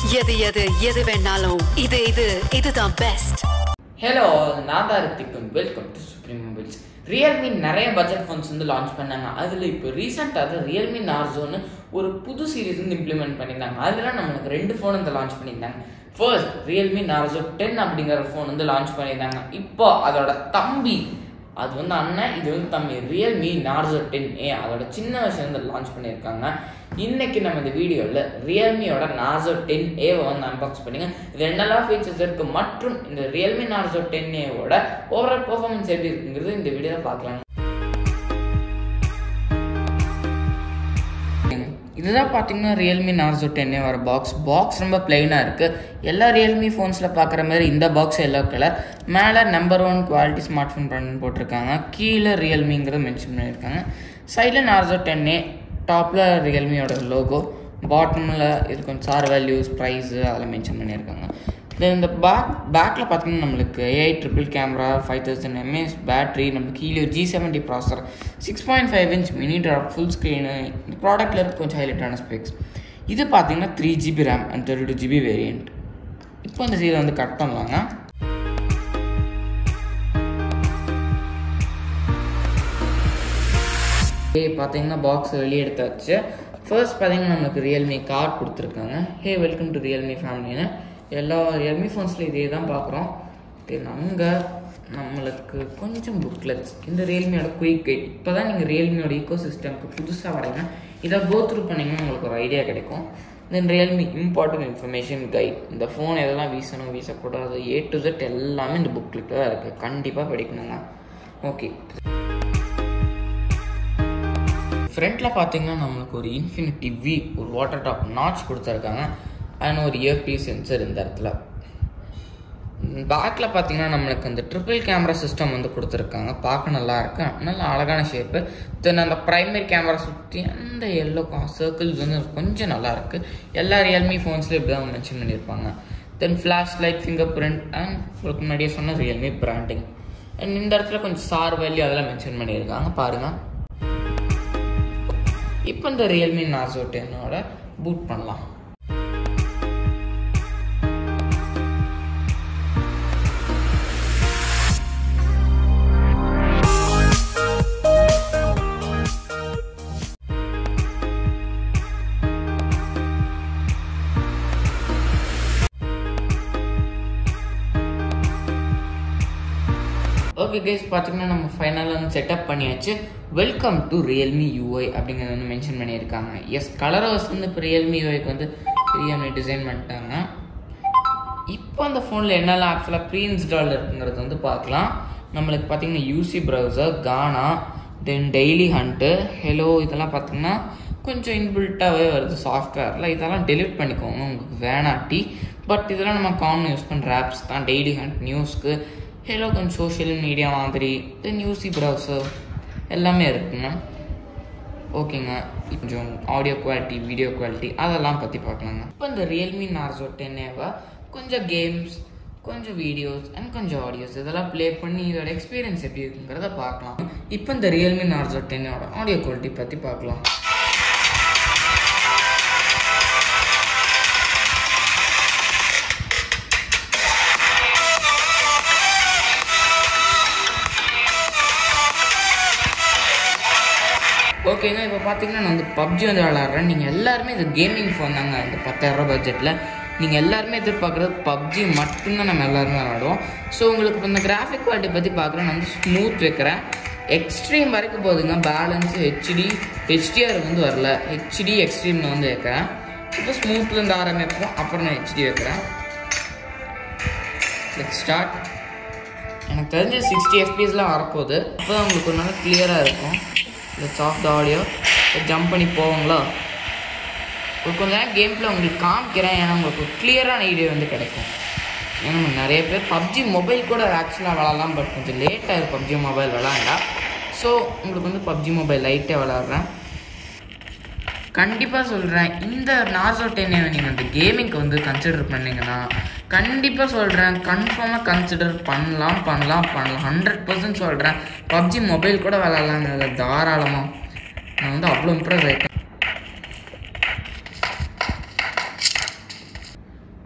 எது எது எது வேணாலும் இது இது இதுதான் பெஸ்ட் ஹலோ நான் தான் ரித்திக்கும் welcome to Supreme Mobiles Realme நிறைய பட்ஜெட் ஃபோன்ஸ் வந்து லான்ச் பண்ணாங்க அதில் இப்போ ரீசெண்டாக ரியல்மி நார்சோன்னு ஒரு புது சீரிஸ் வந்து இம்ப்ளிமெண்ட் பண்ணியிருந்தாங்க அதில் நம்மளுக்கு ரெண்டு ஃபோன் வந்து லான்ச் பண்ணியிருந்தாங்க ஃபர்ஸ்ட் ரியல்மி நார்சோ டென் அப்படிங்கிற ஃபோன் வந்து லான்ச் பண்ணியிருந்தாங்க இப்போ அதோட தம்பி அது வந்து அண்ணன் இது வந்து தம்பி ரியல்மி நார்சோ டென் ஏ அதோட சின்ன வருஷம் வந்து லான்ச் பண்ணியிருக்காங்க இன்னைக்கு நம்ம இந்த வீடியோவில் ரியல்மியோட நார்சோ டென் ஏவை வந்து அன்பாக்ஸ் பண்ணுங்க இது என்னெல்லாம் ஃபீச்சர்ஸ் இருக்கு மற்றும் இந்த ரியல்மி நார்சோ டென் ஏவோட ஓவரால் பெர்ஃபார்மன்ஸ் எப்படி இருக்குங்கிறது இந்த வீடியோவில் பார்க்கலாம் இதுதான் பார்த்தீங்கன்னா ரியல்மி நார்சோ டென்னே வர பாக்ஸ் பாக்ஸ் ரொம்ப பிளெயினாக இருக்குது எல்லா ரியல்மி ஃபோன்ஸில் பார்க்குற மாதிரி இந்த பாக்ஸ் எல்லோ கலர் மேலே number one quality smartphone brand போட்டிருக்காங்க கீழே ரியல்மிங்கிறத மென்ஷன் பண்ணியிருக்காங்க சைடில் நார்சோ டென்னே டாப்பில் ரியல்மியோட லோகோ பாட்டமில் இது கொஞ்சம் சார் வேல்யூஸ் ப்ரைஸு அதெல்லாம் மென்ஷன் பண்ணியிருக்காங்க தென் இந்த பேக் பேக்கில் பார்த்தீங்கன்னா நம்மளுக்கு AI triple camera five thousand mAh battery நம்மளுக்கு கீழே G seventy processor six point five inch mini drop full screen இந்த ப்ராடக்ட்டில் இருக்க கொஞ்சம் ஹைலைட்டான ஸ்பெக்ஸ் இது பார்த்தீங்கன்னா three GB RAM and thirty two GB variant இப்போ இந்த சீரை வந்து கட் பண்ணலாங்க ஹே பார்த்தீங்கன்னா பாக்ஸ் வெளியே எடுத்தாச்சு ஃபர்ஸ்ட் பார்த்தீங்கன்னா நம்மளுக்கு ரியல்மி கார்டு கொடுத்துருக்காங்க ஹே வெல்கம் டு ரியல்மி ஃபேமிலின்னு எல்லா ரியல்மி ஃபோன்ஸில் இதே தான் பார்க்குறோம் தென் அங்கே நம்மளுக்கு கொஞ்சம் புக்லெட்ஸ் இந்த ரியல்மியோட குயிக் கைட் இப்போ தான் நீங்கள் ரியல்மியோட ஈக்கோ சிஸ்டம்க்கு புதுசாக வரீங்க இதை கோ த்ரூ பண்ணிங்கன்னா உங்களுக்கு ஒரு ஐடியா கிடைக்கும் then Realme important information guide இந்த ஃபோன் எதெல்லாம் வீசணும் வீசக்கூடாது ஏ டு ஜெட் எல்லாமே இந்த புக்லெட்டில் தான் இருக்குது கண்டிப்பாக படிக்கணுங்க ஓகே ஃப்ரண்ட்டில் பார்த்தீங்கன்னா நம்மளுக்கு ஒரு இன்ஃபினிட்டி வி ஒரு வாட்டர் டாப் நாட்ச் கொடுத்துருக்காங்க அண்ட் ஒரு இயர்பீஸ் சென்சர் இந்த இடத்துல பேக்கில் பார்த்தீங்கன்னா நம்மளுக்கு அந்த ட்ரிபிள் கேமரா சிஸ்டம் வந்து கொடுத்துருக்காங்க பார்க்க நல்லா இருக்கு நல்ல அழகான ஷேப்பு தென் அந்த ப்ரைமரி கேமரா சுற்றி அந்த எல்லோ சர்க்கிள்ஸ் வந்து கொஞ்சம் நல்லா இருக்கு எல்லா ரியல்மி ஃபோன்ஸ்லையும் இப்படி தான் மென்ஷன் பண்ணியிருப்பாங்க then flash light fingerprint and உங்களுக்கு முன்னாடியே சொன்ன ரியல்மி பிராண்டிங் அண்ட் இந்த இடத்துல கொஞ்சம் சார் வேல்யூ அதெல்லாம் மென்ஷன் பண்ணியிருக்காங்க பாருங்கள் இப்போ இந்த ரியல்மி நார்சோ டென்னோட பூட் பண்ணலாம் ஓகே கேஸ் பார்த்தீங்கன்னா நம்ம ஃபைனலாக வந்து செட்டப் பண்ணியாச்சு வெல்கம் டு ரியல்மி யூஐ அப்படிங்கிறத வந்து மென்ஷன் பண்ணியிருக்காங்க எஸ் கலர்ஸ் வந்து இப்போ ரியல்மி யூஐக்கு வந்து ரியல்மி டிசைன் பண்ணிட்டாங்க இப்போ அந்த ஃபோனில் என்னெல்லாம் ஆக்சுவலாக ப்ரீ இன்ஸ்டால் இருக்குங்கிறது வந்து பார்க்கலாம் நம்மளுக்கு பார்த்தீங்கன்னா UC browser Gaana then Dailyhunt Helo இதெல்லாம் பார்த்தீங்கன்னா கொஞ்சம் இன்பில்ட்டாகவே வருது சாஃப்ட்வேரில் இதெல்லாம் டெலிட் பண்ணிக்கோங்க உங்களுக்கு வேணாட்டி பட் இதெல்லாம் நம்ம காமன் யூஸ் பண்ணுற ஆப்ஸ் தான் டெய்லி ஹண்ட் நியூஸ்க்கு ஹெலோ கொஞ்சம் சோஷியல் மீடியா மாதிரி தென் யூசி ப்ரௌசர் எல்லாமே இருக்குங்க ஓகேங்க கொஞ்சம் ஆடியோ குவாலிட்டி வீடியோ குவாலிட்டி அதெல்லாம் பற்றி பார்க்கலாங்க இப்போ இந்த ரியல்மி நார்சோ டென்னேவா கொஞ்சம் கேம்ஸ் கொஞ்சம் வீடியோஸ் அண்ட் கொஞ்சம் ஆடியோஸ் இதெல்லாம் ப்ளே பண்ணி இதோட எக்ஸ்பீரியன்ஸ் எப்படி இருக்குங்கிறத பார்க்கலாம் இப்போ இந்த ரியல்மி நார்சோ டென்னோட ஆடியோ குவாலிட்டி பற்றி பார்க்கலாம் ஓகேங்க இப்போ பார்த்தீங்கன்னா நான் வந்து பப்ஜி வந்து விளாட்றேன் நீங்கள் எல்லாருமே இது கேமிங் ஃபோன் தாங்க இந்த பத்தாயிரரூபா பட்ஜெட்டில் நீங்கள் எல்லாருமே எதிர்பார்க்குறது பப்ஜி மட்டும்தான் நம்ம எல்லாருமே விளாடுவோம் ஸோ உங்களுக்கு இப்போ இந்த கிராஃபிக் குவாலிட்டி பற்றி பார்க்குறேன் நான் வந்து ஸ்மூத் வைக்கிறேன் எக்ஸ்ட்ரீம் வரைக்கும் போகுதுங்க பேலன்ஸ் ஹெச்டி ஹெச்டிஆர் வந்து வரல ஹெச்டி எக்ஸ்ட்ரீமில் வந்து வைக்கிறேன் இப்போ ஸ்மூத்லேருந்து ஆரம்பிப்போம் அப்புறம் நான் ஹெச்டி வைக்கிறேன் லெட் ஸ்டார்ட் எனக்கு தெரிஞ்ச சிக்ஸ்டி எஃபிஎஸ்லாம் வரப்போகுது அப்போ உங்களுக்கு ஒரு நாள் கிளியராக இருக்கும் let's off the audio jump பண்ணி போவாங்களா ஒரு கொஞ்ச நேரம் கேமில் உங்களுக்கு காமிக்கிறேன் ஏன்னா உங்களுக்கு கிளியரான ஐடியா வந்து கிடைக்கும் ஏன்னா நிறைய பேர் பப்ஜி மொபைல் கூட ஆக்சுவலாக விளாட்லாம் பட் கொஞ்சம் லேட்டாக இருக்குது பப்ஜி மொபைல் விளாண்டா ஸோ உங்களுக்கு வந்து பப்ஜி மொபைல் லைட்டாக விளாட்றேன் கண்டிப்பாக சொல்கிறேன் இந்த நார்சோ டென்னை நீங்கள் அந்த கேமிங்க்கு வந்து கன்சிடர் பண்ணீங்கன்னா கண்டிப்பாக சொல்கிறேன் கன்ஃபார்மாக கன்சிடர் பண்ணலாம் பண்ணலாம் பண்ணலாம் ஹண்ட்ரட் பர்சன்ட் சொல்கிறேன் பப்ஜி மொபைல் கூட விளாட்லாங்க அதில் தாராளமாக நான் வந்து அவ்வளோ இம்ப்ரெஸ் ஆகிட்டேன்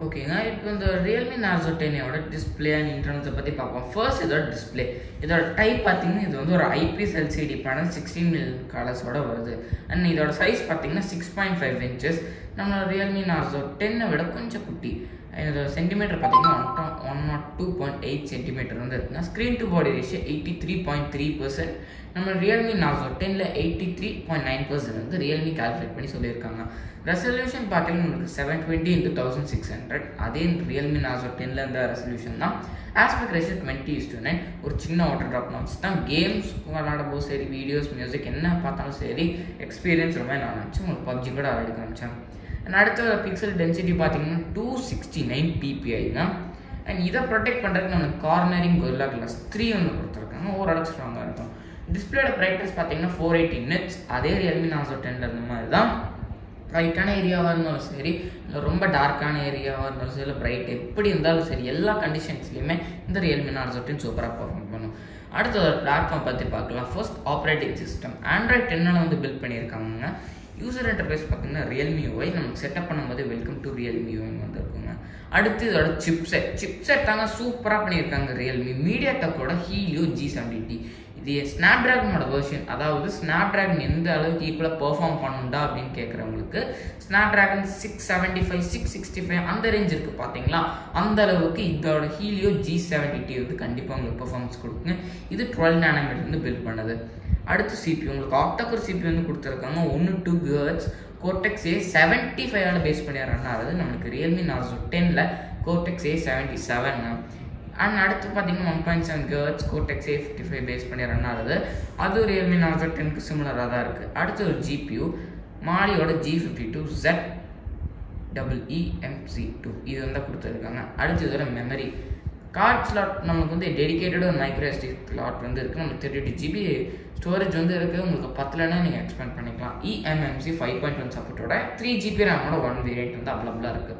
ஓகேங்க இப்போ இந்த ரியல்மி நார்சோ டென்னோட டிஸ்பிளே அண்ட் இன்டர்னல்ஸை பற்றி பார்ப்போம் ஃபர்ஸ்ட் இதோட டிஸ்பிளே இதோட டைப் பார்த்தீங்கன்னா இது வந்து ஒரு IPS LCD panel sixteen mil கலர்ஸோட வருது அண்ட் இதோட சைஸ் பார்த்தீங்கன்னா சிக்ஸ் பாயிண்ட் ஃபைவ் இன்ச்சஸ் நம்மளோட ரியல்மி நார்சோ டென்னை விட கொஞ்சம் குட்டி இதோட சென்டிமீட்டர் பார்த்தீங்கன்னா one one nought two point eight centimetre வந்து இருக்குங்க screen to body ratio eighty three point three percent நம்ம ரியல்மி நார்சோ டென்னில் eighty three point nine percent வந்து ரியல்மி கால்குலேட் பண்ணி சொல்லியிருக்காங்க ரெசல்யூஷன் பார்த்தீங்கன்னா உங்களுக்கு seven twenty into thousand six hundred அதே ரியல்மி நார்சோ டென்னில் இருந்த ரெசல்யூஷன் தான் aspect ratio twenty is to nine ஒரு சின்ன வாட்டர் ட்ராப் நாட்ஸ் தான் கேம்ஸ் விளாடும்போது சரி வீடியோஸ் மியூசிக் என்ன பார்த்தாலும் சரி எக்ஸ்பீரியன்ஸ் ரொம்ப நான் நினச்சி உங்களுக்கு பப்ஜி கூட விளையாட காமிச்சேன் அண்ட் அடுத்த பிக்சல் டென்சிட்டி பார்த்தீங்கன்னா டூ சிக்ஸ்டி நைன் பிபிஐ தான் அண்ட் இதை ப்ரொடெக்ட் பண்ணுறதுக்கு நமக்கு கார்னரிங் கொல்லா கிளாஸ் த்ரீ ஒன்று கொடுத்துருக்காங்க ஓரளவுக்கு ஸ்ட்ராங்காக இருக்கும் டிஸ்பிளேட பிரைட்னஸ் பார்த்தீங்கன்னா ஃபோர் எயிட்டி நிட்ஸ் அதே ரியல்மி நாசோ டென்ல இருந்த மாதிரி தான் லைட்டான ஏரியாவாக இருந்தாலும் சரி இல்லை ரொம்ப டார்க்கான ஏரியாவாக இருந்தாலும் சரி இல்லை பிரைட் எப்படி இருந்தாலும் சரி எல்லா கண்டிஷன்ஸ்லையுமே இந்த ரியல்மி நார்சோ டென் சூப்பராக பர்ஃபார்ம் பண்ணும் அடுத்த ஒரு பிளாட்ஃபார்ம் பற்றி பார்க்கலாம் ஃபர்ஸ்ட் ஆப்ரேட்டிங் சிஸ்டம் ஆண்ட்ராய்ட் டென்னில் வந்து பில்ட் பண்ணியிருக்காங்க யூசர் இன்டர்ஃபேஸ் பார்த்தீங்கன்னா ரியல்மி யூஐ நமக்கு செட்டப் பண்ணும்போது வெல்கம் டு ரியல்மி யூஐன்னு வந்துருக்குங்க அடுத்து இதோட சிப்செட் சிப்செட் தாங்க சூப்பராக பண்ணியிருக்காங்க ரியல்மி மீடியா டெக்கோட ஹீலியோ ஜி செவன்டி டி இது ஸ்னாப் ட்ராகனோட வெர்ஷன் அதாவது ஸ்னாப் ட்ராகன் எந்த அளவுக்கு ஈக்குவலாக பெர்ஃபார்ம் பண்ணுண்டா அப்படின்னு கேட்குறவங்களுக்கு Snapdragon six seventy five six sixty five அந்த ரேஞ்ச் இருக்குது பார்த்தீங்களா அந்த அளவுக்கு இதோட ஹீலியோ ஜி செவன்டி டி வந்து கண்டிப்பாக உங்களுக்கு பெர்ஃபார்மன்ஸ் கொடுக்குங்க இது டுவெல் நேனோமீட்டர் வந்து பில்ட் பண்ணது அடுத்து சிபி உங்களுக்கு ஆக்டாக்கர் சிபி வந்து கொடுத்துருக்காங்க ஒன்று டூ கேர்ட்ஸ் கோர்டெக்ஸ் ஏ செவன்ட்டி ஃபைவோட பேஸ் பண்ணி ரன் ஆகுது நம்மளுக்கு ரியல்மி நார்சோ டென்னில் Cortex A seventy seven and அடுத்து பார்த்தீங்கன்னா ஒன் பாயிண்ட் செவன் கேர்ட்ஸ் Cortex A fifty five base பண்ணி ரன் ஆகுது அது ரியல்மி நார்சோ டென்க்கு சிமிலராக தான் இருக்குது அடுத்து ஒரு ஜிபியூ மாலியோட G fifty two jet double EMC two இது வந்து கொடுத்துருக்காங்க அடுத்து இதோட மெமரி கார்ட் ஸ்லாட் நமக்கு வந்து டெடிக்கேட்டட் ஒரு மைக்ரோ எஸ்டி ஸ்லாட் வந்து இருக்குது நமக்கு தேர்ட்டி டூ ஜிபி ஸ்டோரேஜ் வந்து இருக்குது உங்களுக்கு பத்துலனா நீங்கள் எக்ஸ்பேண்ட் பண்ணிக்கலாம் இஎம்எம்சி ஃபைவ் பாயிண்ட் ஒன் சப்போர்ட்டோட த்ரீ ஜிபி ரேமோட ஒன் வேரியன்ட் வந்து அவைலபிளாக இருக்குது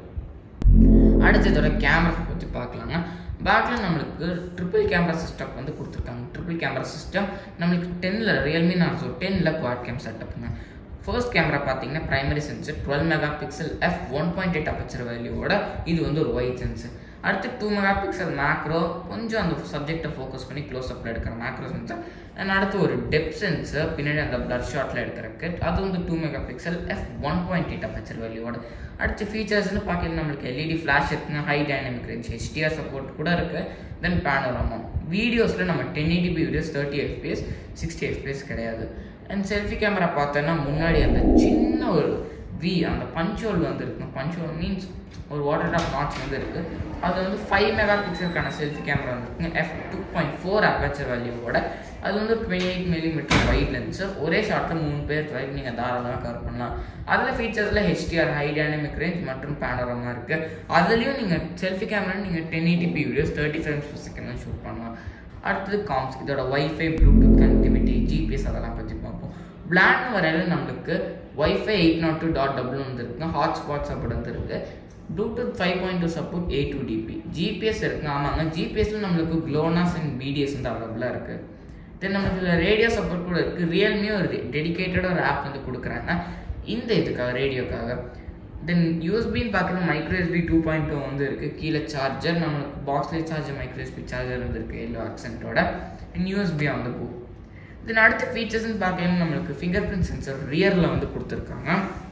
அடுத்து இதோட கேமரா பற்றி பார்க்கலாங்க பேக்கில் நம்மளுக்கு ட்ரிபிள் கேமரா சிஸ்டம் வந்து கொடுத்துருக்காங்க ட்ரிபிள் கேமரா சிஸ்டம் நம்மளுக்கு டென்னில் ரியல்மி நார்சோ டென்னில் குவாட் கேம் செட்டப்புங்க ஃபர்ஸ்ட் கேமரா பார்த்தீங்கன்னா primary sensor twelve mega pixel F one point eight aperture வேல்யூவோட இது வந்து ஒரு ஒயிட் சென்சர் அடுத்து டூ மெகா பிக்சல் மேக்ரோ கொஞ்சம் அந்த சப்ஜெக்டை ஃபோக்கஸ் பண்ணி க்ளோஸ் அப்பில் எடுக்கிற மேக்ரோ சென்சர் அண்ட் அடுத்து ஒரு டெப் சென்சர் பின்னாடி அந்த பிளட் ஷாட்டில் எடுக்கிற கிட் அது வந்து two mega pixel F one point eight aperture வேல்யூவோட அடுத்து ஃபீச்சர்ஸ்னு பார்க்கல நம்மளுக்கு எல்இடி ஃப்ளாஷ் இருக்குங்க high dynamic range HDR support கூட இருக்குது தென் பேனோராமா வீடியோஸில் நம்ம ten eighty p videos thirty FPS sixty FPS கிடையாது அண்ட் செல்ஃபி கேமரா பார்த்தோன்னா முன்னாடி அந்த சின்ன ஒரு வி அந்த பஞ்சோல் வந்து இருக்கும் பஞ்சோல் மீன்ஸ் ஒரு வாட்டர் டாப் நாட்ச் வந்து இருக்குது அது வந்து ஃபைவ் மெகா பிக்சலுக்கான செல்ஃபி கேமரா வந்துருக்குங்க F two point four aperture வேல்யூவோட அது வந்து twenty eight millimetre wide lens ஒரே ஷாட்டில் மூணு பேர் வரைக்கும் நீங்கள் தாராளமாக கவர் பண்ணலாம் அதில் ஃபீச்சர்ஸில் ஹெச்டிஆர் ஹை டைனமிக் ரேஞ்ச் மற்றும் பேனரமா இருக்குது அதுலேயும் நீங்கள் செல்ஃபி கேமரா நீங்கள் ten eighty p videos thirty frames per second shoot பண்ணலாம் அடுத்தது காம்ஸ் இதோட ஒய்ஃபை ப்ளூடூத் கனெக்டிவிட்டி ஜிபிஎஸ் அதெல்லாம் பற்றி பார்ப்போம் பிளான் வரையில நம்மளுக்கு wifi eight nought two dot double வந்துருக்கு ஹாட்ஸ்பாட் சப்போர்ட் வந்துருக்கு Bluetooth five point two support A two DP GPS இருக்குங்க ஆமாங்க ஜிபிஎஸ்ல நம்மளுக்கு க்ளோனாஸ் அண்ட் பிடிஎஸ் வந்து அவைலபிளாக இருக்குது தென் நமக்கு இதில் ரேடியோ சப்போர்ட் கூட இருக்குது ரியல்மியும் ஒரு டெடிக்கேட்டடாக ஒரு ஆப் வந்து கொடுக்குறாங்க இந்த இதுக்காக ரேடியோக்காக தென் யூஎஸ்பின்னு பார்க்குறது micro SB two point two வந்து இருக்குது கீழே சார்ஜர் நம்மளுக்கு பாக்ஸ்லேயே சார்ஜர் மைக்ரோ எஸ்பி சார்ஜர் வந்துருக்கு எல்லோ ஆக்சென்ட்டோட அண்ட் யூஎஸ்பியாக வந்து போ தென் அடுத்த ஃபீச்சர்ஸ்னு பார்க்கலாம் நம்மளுக்கு ஃபிங்கர் பிரிண்ட் சென்சர் ரியரில் வந்து கொடுத்துருக்காங்க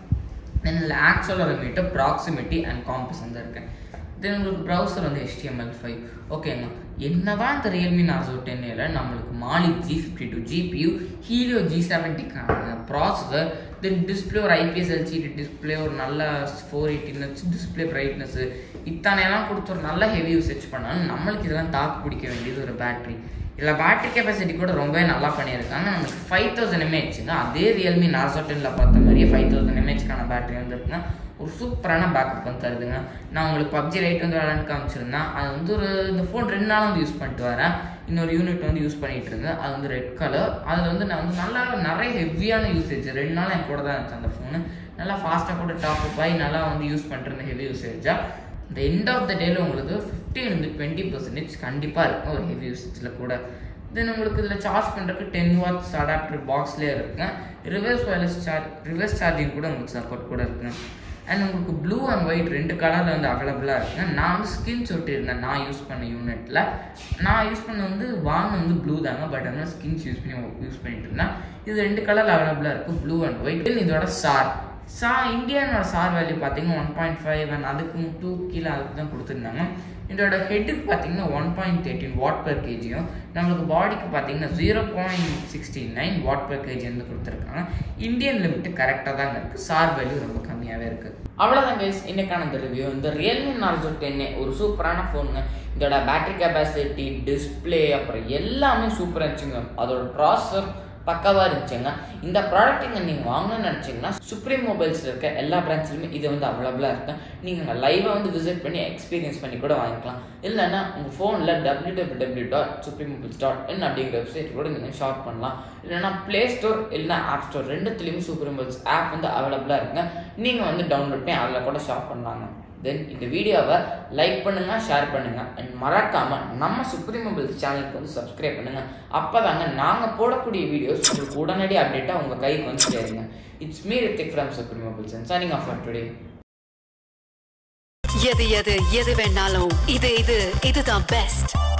தென் இதில் ஆக்சலரோமீட்டர் ப்ராக்சிமிட்டி அண்ட் காம்பஸ் வந்து இருக்கு தென் உங்களுக்கு ப்ரௌசர் வந்து HTML5 ஃபைவ் ஓகேங்க என்னதான் இந்த ரியல்மி நார்சோ டென்னில் நம்மளுக்கு Mali G fifty two GPU Helio G செவன்ட்டிக்கான ப்ராசஸர் தென் டிஸ்பிளே ஒரு ஐபிஎஸ் எல்சிடி டிஸ்பிளே ஒரு நல்ல ஃபோர் எயிட்டினஸ் டிஸ்பிளே பிரைட்னஸ் இத்தனையெல்லாம் கொடுத்து ஒரு நல்ல ஹெவி யூசேஜ் பண்ணாலும் நம்மளுக்கு இதெல்லாம் தாக்கு பிடிக்க வேண்டியது ஒரு பேட்டரி இதில் பேட்டரி கெப்பாசிட்டி கூட ரொம்பவே நல்லா பண்ணியிருக்காங்க நமக்கு ஃபைவ் தௌசண்ட் எம்ஏஹெச்சுங்க அதே ரியல்மி நார்சோ டென்னில் பார்த்த மாதிரியே ஃபைவ் தௌசண்ட் எம்ஏஹெச்க்கான பேட்டரி வந்துருக்குங்க ஒரு சூப்பரான பேக்கப் வந்து தருதுங்க நான் உங்களுக்கு பப்ஜி ரைட் வந்து விளாண்டு காமிச்சிருந்தேன் அது வந்து ஒரு இந்த ஃபோன் ரெண்டு நாள் வந்து யூஸ் பண்ணிட்டு வரேன் இன்னொரு யூனிட் வந்து யூஸ் பண்ணிட்டு இருந்தேன் அது வந்து ரெட் கலர் அதில் வந்து நான் வந்து நல்லா நிறைய ஹெவியான யூசேஜ் ரெண்டு நாள் என் கூட தான் இருந்துச்சு அந்த ஃபோனு நல்லா ஃபாஸ்ட்டாக கூட டாப் அப் ஆகி நல்லா வந்து யூஸ் பண்ணிட்டு இருந்தேன் ஹெவி யூசேஜாக இந்த எண்ட் ஆஃப் த டேல உங்களுக்கு ஃபிஃப்டின் டுவெண்ட்டி பர்சன்டேஜ் கண்டிப்பாக இருக்கும் ஒரு ஹெவி யூசேஜில் கூட தென் உங்களுக்கு இதில் சார்ஜ் பண்ணுறதுக்கு டென் வாட்ஸ் அடாப்டர் பாக்ஸ்லேயே இருக்குங்க reverse wireless charge reverse charging கூட உங்களுக்கு சப்போர்ட் கூட இருக்குங்க அண்ட் உங்களுக்கு ப்ளூ அண்ட் ஒயிட் ரெண்டு கலரில் வந்து அவைலபிளாக இருக்குங்க நான் வந்து ஸ்கின் இருந்தேன் நான் யூஸ் பண்ண யூனிட்டில் நான் யூஸ் பண்ண வந்து வாங்க வந்து ப்ளூ தாங்க பட் ஆனால் ஸ்கின்ஸ் யூஸ் பண்ணி யூஸ் பண்ணிட்டு இருந்தேன் இது ரெண்டு கலரில் அவைலபிளாக இருக்குது ப்ளூ அண்ட் ஒயிட் இதோட சார் சா இந்தியானோட சார் வேல்யூ பார்த்தீங்கன்னா ஒன் பாயிண்ட் ஃபைவ் அண்ட் அதுக்கு டூ கீழே அதுக்கு தான் கொடுத்துருந்தாங்க இதோட ஹெட்டுக்கு பார்த்தீங்கன்னா one point thirteen watt per கேஜியும் நம்மளுக்கு பாடிக்கு பார்த்தீங்கன்னா zero point sixty nine watt per kg வந்து கொடுத்துருக்காங்க இந்தியன் லிமிட் கரெக்டாக தாங்க இருக்குது சார் வேல்யூ ரொம்ப கம்மியாகவே இருக்குது அவ்வளோதான் கைஸ் இன்னைக்கான இந்த ரிவ்யூ இந்த ரியல்மி நார்ஜோ டென் ஒரு சூப்பரான ஃபோனுங்க இதோட பேட்டரி கெப்பாசிட்டி டிஸ்பிளே அப்புறம் எல்லாமே சூப்பராக இருந்துச்சுங்க அதோட ப்ராசஸர் பக்காவாக இருந்துச்சுங்க இந்த ப்ராடக்ட் இங்கே நீங்கள் வாங்கணும்னு நினச்சிங்கன்னா சுப்ரீம் மொபைல்ஸில் இருக்க எல்லா பிரான்ச்லையுமே இது வந்து அவைலபிளாக இருக்கு நீங்கள் லைவாக வந்து விசிட் பண்ணி எக்ஸ்பீரியன்ஸ் பண்ணி கூட வாங்கிக்கலாம் இல்லைன்னா உங்கள் ஃபோனில் W W W dot Supreme Mobiles dot in அப்படிங்கிற வெப்சைட் கூட நீங்கள் ஷாப் பண்ணலாம் இல்லைன்னா ப்ளே ஸ்டோர் இல்லைனா ஆப் ஸ்டோர் ரெண்டுத்துலேயுமே சூப்பர் மொபைல்ஸ் ஆப் வந்து அவைலபிளாக இருக்குங்க நீங்கள் வந்து டவுன்லோட் பண்ணி அதில் கூட ஷாப் பண்ணலாங்க தென் இந்த வீடியோவை லைக் பண்ணுங்க ஷேர் பண்ணுங்க அண்ட் மறக்காம நம்ம சுப்ரீம் மொபைல்ஸ் சேனலுக்கு வந்து சப்ஸ்கிரைப் பண்ணுங்க அப்பதாங்க நாங்க போடக்கூடிய வீடியோஸ் உங்களுக்கு உடனடி அப்டேட்டா உங்க கைக்கு வந்து சேருங்க it's me Rithik from Supreme Mobiles and signing off for today எது எது எது வேணாலும் இது இது இதுதான் பெஸ்ட்